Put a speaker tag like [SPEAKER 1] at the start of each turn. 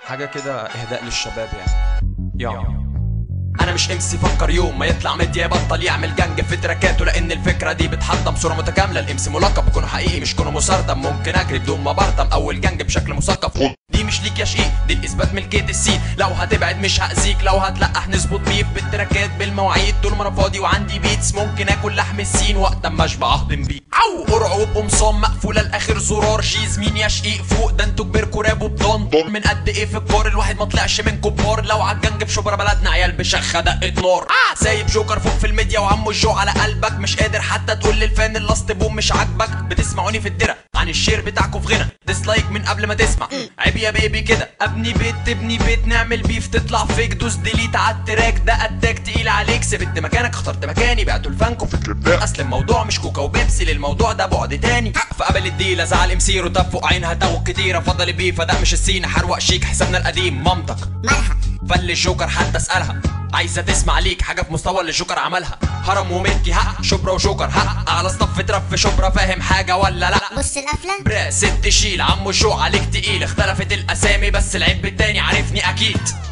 [SPEAKER 1] حاجة كده اهداء للشباب يعني يا انا مش امسي فكر يوم ما يطلع ميديا يبطل يعمل جنج في تراكاته لان الفكره دي بتحطم صوره متكامله الامسي ملقب كونه حقيقي مش كونه مسرطم ممكن اجري بدون ما برطم اول جنج بشكل مثقف دي مش ليك يا شقيق دي الاثبات ملكيه السين لو هتبعد مش هاذيك لو هتلقح نظبط بيف بالتراكات بالمواعيد طول ما انا فاضي وعندي بيتس ممكن اكل لحم السين وقت ما اشبع اهضم بيه او قرع وبقمصان مقفوله لاخر زرار جيز مين يا شقيق فوق ده انتوا كبركوا راب وبضان من قد ايه في الكور الواحد ما طلعش من كبار لو عالجنج في شبرا بلدنا عيال بشخه دقت نار آه سايب جوكر فوق في الميديا وعمو الجو على قلبك مش قادر حتى تقول للفان اللاست بوم مش عاجبك بتسمعوني في الدرة عن الشير بتاعكوا في غنى ديسلايك من قبل ما تسمع عيب يا بيبي كده ابني بيت تبني بيت نعمل بيف تطلع فيك دوس ديليت على التراك ده اتاك تقيل عليك سبت مكانك اخترت مكاني بعتوا الفانكو في الكليب اصل الموضوع مش كوكا وبيبسي للموضوع ده بعد تاني فقبل الديله زعل امسير وتب فوق عينها توق كتيره فضل بيه فده مش السين حروق شيك حسابنا القديم مامتك
[SPEAKER 2] مالها
[SPEAKER 1] فل الجوكر حتى اسالها عايزه تسمع ليك حاجه في مستوى اللي الجوكر عملها هرم وملكي حق شبرا وجوكر حق على صف تراب في شبرا فاهم حاجه ولا لا
[SPEAKER 2] بص القفله
[SPEAKER 1] برا ست شيل عمو شو عليك تقيل اختلفت الاسامي بس العيب التاني عارفني اكيد